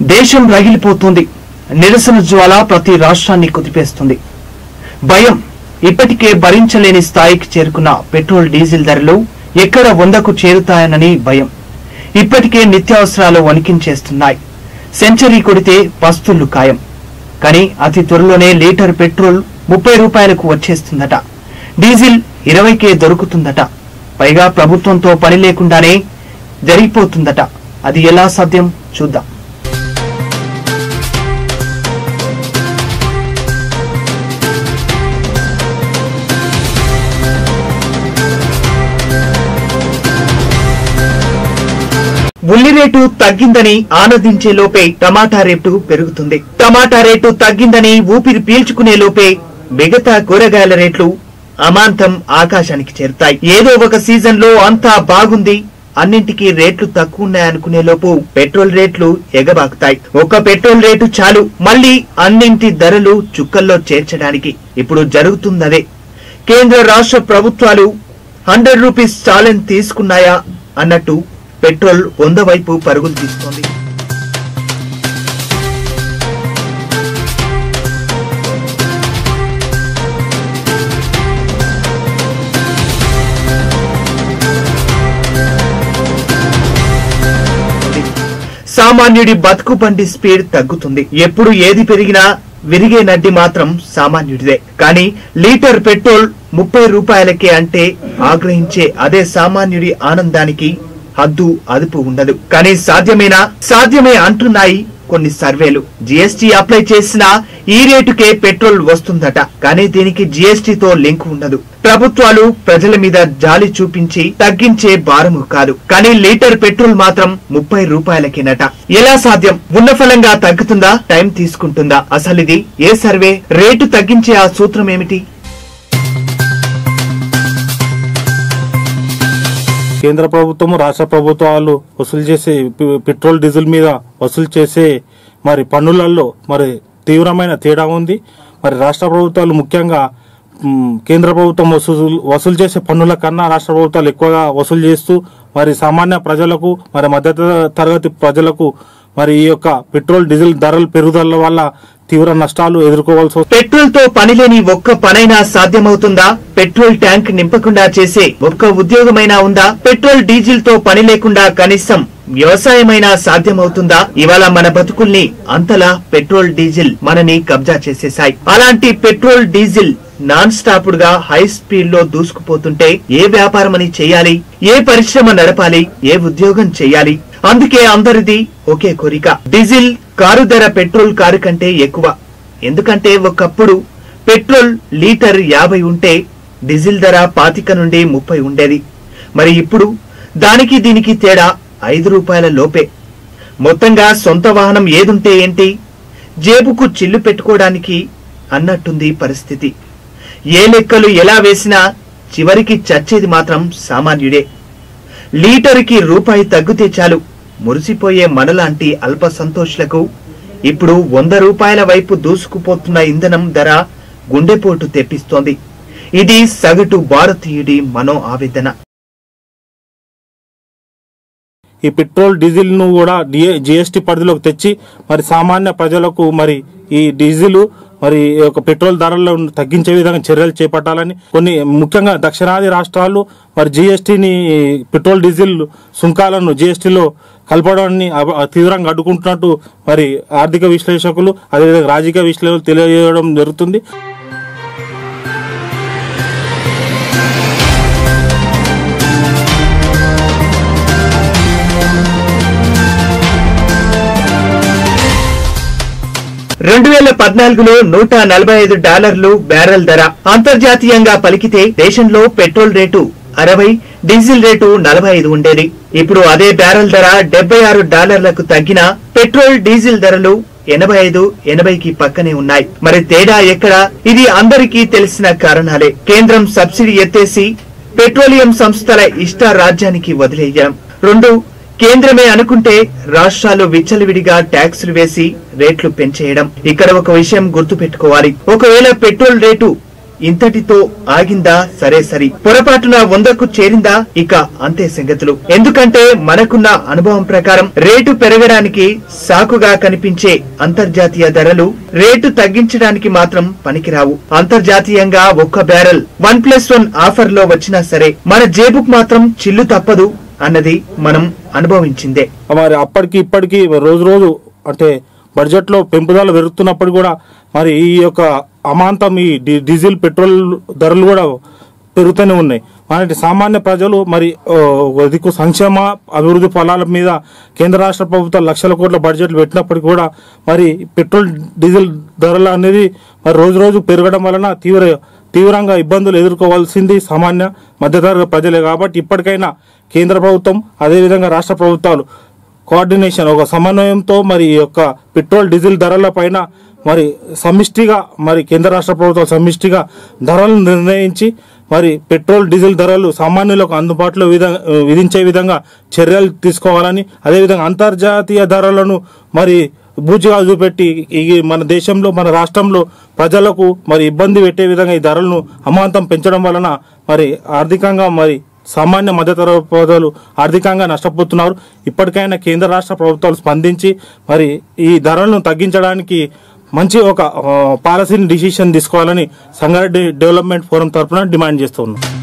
దేశం రగిలిపోతుంది నిరసన జ్వాల ప్రతి రాష్ట్రాన్ని కుదిపేస్తుంది భయం ఇప్పటికే భరించలేని స్థాయికి చేరుకున్న పెట్రోల్ డీజిల్ ధరలు ఎక్కడ వందకు చేరుతాయనని భయం ఇప్పటికే నిత్యావసరాలు వణికించేస్తున్నాయి సెంచరీ కొడితే పస్తులు ఖాయం కానీ అతి త్వరలోనే లీటర్ పెట్రోల్ ముప్పై రూపాయలకు వచ్చేస్తుందట డీజిల్ ఇరవైకే దొరుకుతుందట పైగా ప్రభుత్వంతో పని లేకుండానే జరిగిపోతుందట అది ఎలా సాధ్యం చూద్దాం ఉల్లి రేటు తగ్గిందని ఆనందించే లోపే టమాటా రేటు పెరుగుతుంది టమాటా రేటు తగ్గిందని ఊపిరి పీల్చుకునే లోపే మిగతా కూరగాయల రేట్లు అమాంతం ఆకాశానికి చేరుతాయి ఏదో ఒక సీజన్ లో అంతా బాగుంది అన్నింటికీ రేట్లు తక్కువ ఉన్నాయనుకునే లోపు పెట్రోల్ రేట్లు ఎగబాకుతాయి ఒక పెట్రోల్ రేటు చాలు మళ్ళీ అన్నింటి ధరలు చుక్కల్లో చేర్చడానికి ఇప్పుడు జరుగుతున్నదే కేంద్ర రాష్ట్ర ప్రభుత్వాలు హండ్రెడ్ రూపీస్ ఛాలెంజ్ తీసుకున్నాయా అన్నట్టు పెట్రోల్ వంద వైపు పరుగులు తీస్తోంది సామాన్యుడి బతుకు బండి స్పీడ్ తగ్గుతుంది ఎప్పుడు ఏది పెరిగినా విరిగే నడ్డి మాత్రం సామాన్యుడిదే కానీ లీటర్ పెట్రోల్ ముప్పై రూపాయలకే అంటే ఆగ్రహించే అదే సామాన్యుడి ఆనందానికి హద్దు అదుపు ఉండదు కానీ సాధ్యమేనా సాధ్యమే అంటున్నాయి కొన్ని సర్వేలు జీఎస్టీ అప్లై చేసినా ఈ రేటుకే పెట్రోల్ వస్తుందట కానీ దీనికి జీఎస్టీతో లింక్ ఉండదు ప్రభుత్వాలు ప్రజల మీద జాలి చూపించి తగ్గించే భారము కాదు కానీ లీటర్ పెట్రోల్ మాత్రం ముప్పై రూపాయలకేనట ఎలా సాధ్యం ఉన్న ఫలంగా తగ్గుతుందా టైం తీసుకుంటుందా అసలు ఇది ఏ సర్వే రేటు తగ్గించే ఆ సూత్రం ఏమిటి కేంద్ర ప్రభుత్వము రాష్ట్ర ప్రభుత్వాలు వసూలు చేసే పె- పెట్రోల్ డీజిల్ మీద వసూలు చేసే మరి పన్నులలో మరి తీవ్రమైన తేడా ఉంది మరి రాష్ట్ర ప్రభుత్వాలు ముఖ్యంగా మ్, కేంద్ర ప్రభుత్వం వసూలు వసూలు చేసే పన్నుల కన్నా రాష్ట్ర ప్రభుత్వాలు ఎక్కువగా వసూలు చేస్తూ మరి సామాన్య ప్రజలకు మరి మధ్య తరగతి ప్రజలకు మరి ఈ యొక్క పెట్రోల్ డీజిల్ ధరల పెరుగుదల వల్ల తీవ్ర నష్టాలు ఎదుర్కోవాల్సి వస్తుంది పెట్రోల్ తో పనిలేని ఒక్క పనైనా సాధ్యమవుతుందా పెట్రోల్ ట్యాంక్ నింపకుండా చేసే ఒక్క ఉద్యోగమైనా ఉందా పెట్రోల్ డీజిల్ తో పని లేకుండా కనీసం వ్యవసాయమైనా సాధ్యమవుతుందా ఇవాళ మన బతుకుల్ని అంతలా పెట్రోల్ డీజిల్ మనని కబ్జా చేసేశాయి అలాంటి పెట్రోల్ డీజిల్ నాన్ స్టాప్డ్ గా హై స్పీడ్ లో దూసుకుపోతుంటే ఏ వ్యాపారం అని చేయాలి ఏ పరిశ్రమ నడపాలి ఏ ఉద్యోగం చేయాలి అందుకే అందరిది ఒకే కోరిక డీజిల్ కారు ధర పెట్రోల్ కారు కంటే ఎక్కువ ఎందుకంటే ఒకప్పుడు పెట్రోల్ లీటర్ యాభై ఉంటే డీజిల్ ధర పాతిక నుండి ముప్పై ఉండేది మరి ఇప్పుడు దానికి దీనికి తేడా ఐదు రూపాయల లోపే మొత్తంగా సొంత వాహనం ఏదుంటే ఏంటి జేబుకు చిల్లు పెట్టుకోవడానికి అన్నట్టుంది పరిస్థితి ఏ లెక్కలు ఎలా వేసినా చివరికి చచ్చేది మాత్రం సామాన్యుడే లీటరుకి రూపాయి తగ్గితే చాలు మురిసిపోయే మనలాంటి అల్ప సంతోషులకు ఇప్పుడు వంద రూపాయల వైపు దూసుకుపోతున్న ఇంధనం ధర గుండెపోటు తెప్పిస్తోంది ఇది సగటు భారతీయుడి మనో ఆవేదన ఈ పెట్రోల్ డీజిల్ ను కూడా జిఎస్టీ పరిధిలోకి తెచ్చి మరి సామాన్య ప్రజలకు మరి ఈ డీజిల్ మరి ఈ యొక్క పెట్రోల్ ధరలను తగ్గించే విధంగా చర్యలు చేపట్టాలని కొన్ని ముఖ్యంగా దక్షిణాది రాష్ట్రాలు మరి జిఎస్టీని పెట్రోల్ డీజిల్ సుంకాలను జిఎస్టీలో కలపడాన్ని అబ- తీవ్రంగా అడ్డుకుంటున్నట్టు మరి ఆర్థిక విశ్లేషకులు అదేవిధంగా రాజకీయ విశ్లేషకులు తెలియజేయడం జరుగుతుంది రెండు వేల పద్నాలుగులో నూట నలభై ఐదు డాలర్లు బ్యారెల్ ధర అంతర్జాతీయంగా పలికితే దేశంలో పెట్రోల్ రేటు అరవై డీజిల్ రేటు నలభై ఐదు ఉండేది ఇప్పుడు అదే బ్యారెల్ ధర డెబ్బై ఆరు డాలర్లకు తగ్గిన పెట్రోల్ డీజిల్ ధరలు ఎనభై ఐదు ఎనభైకి పక్కనే ఉన్నాయి మరి తేడా ఎక్కడ ఇది అందరికీ తెలిసిన కారణాలే కేంద్రం సబ్సిడీ ఎత్తేసి పెట్రోలియం సంస్థల ఇష్ట రాజ్యానికి వదిలేయడం రెండు కేంద్రమే అనుకుంటే రాష్ట్రాలు విచ్చలవిడిగా ట్యాక్సులు వేసి రేట్లు పెంచేయడం ఇక్కడ ఒక విషయం గుర్తు పెట్టుకోవాలి ఒకవేళ పెట్రోల్ రేటు ఇంతటితో ఆగిందా సరే సరి పొరపాటున వందకు చేరిందా ఇక అంతే సంగతులు ఎందుకంటే మనకున్న అనుభవం ప్రకారం రేటు పెరగడానికి సాకుగా కనిపించే అంతర్జాతీయ ధరలు రేటు తగ్గించడానికి మాత్రం పనికిరావు అంతర్జాతీయంగా ఒక్క barrel one plus one offer లో వచ్చినా సరే మన జేబుకు మాత్రం చిల్లు తప్పదు అన్నది మనం అనుభవించిందే మరి అప్పటికి ఇప్పటికి రోజు రోజు అంటే బడ్జెట్లో పెంపుదల పెరుగుతున్నప్పుడు కూడా మరి ఈ యొక్క అమాంతం ఈ డీ- డీజిల్ పెట్రోల్ ధరలు కూడా పెరుగుతూనే ఉన్నాయి మరి సామాన్య ప్రజలు మరి ఓ, దిక్కు సంక్షేమ అభివృద్ధి ఫలాల మీద కేంద్ర రాష్ట్ర ప్రభుత్వాలు లక్షల కోట్ల బడ్జెట్లు పెట్టినప్పటికీ కూడా మరి పెట్రోల్ డీజిల్ ధరలు అనేది మరి రోజు రోజు పెరగడం వలన తీవ్ర తీవ్రంగా ఇబ్బందులు ఎదుర్కోవాల్సింది సామాన్య మధ్యతరగతి ప్రజలే కాబట్టి ఇప్పటికైనా కేంద్ర ప్రభుత్వం అదేవిధంగా రాష్ట్ర ప్రభుత్వాలు కోఆర్డినేషన్ ఒక సమన్వయంతో మరి ఈ యొక్క పెట్రోల్ డీజిల్ ధరల పైన మరి సమిష్టిగా మరి కేంద్ర రాష్ట్ర ప్రభుత్వాలు సమిష్టిగా ధరలను నిర్ణయించి మరి పెట్రోల్ డీజిల్ ధరలు సామాన్యులకు అందుబాటులో విధ- విధించే విధంగా చర్యలు తీసుకోవాలని అదేవిధంగా అంతర్జాతీయ ధరలను మరి బూచిగా చూపెట్టి ఈ మన దేశంలో మన రాష్ట్రంలో ప్రజలకు మరి ఇబ్బంది పెట్టే విధంగా ఈ ధరలను అమాంతం పెంచడం వలన మరి ఆర్థికంగా మరి సామాన్య మధ్యతరగతి ప్రజలు ఆర్థికంగా నష్టపోతున్నారు ఇప్పటికైనా కేంద్ర రాష్ట్ర ప్రభుత్వాలు స్పందించి మరి ఈ ధరలను తగ్గించడానికి మంచి ఒక ఆ, పాలసీని డిసిషన్ తీసుకోవాలని సంగారెడ్డి డెవలప్మెంట్ ఫోరం తరఫున డిమాండ్ చేస్తున్నాం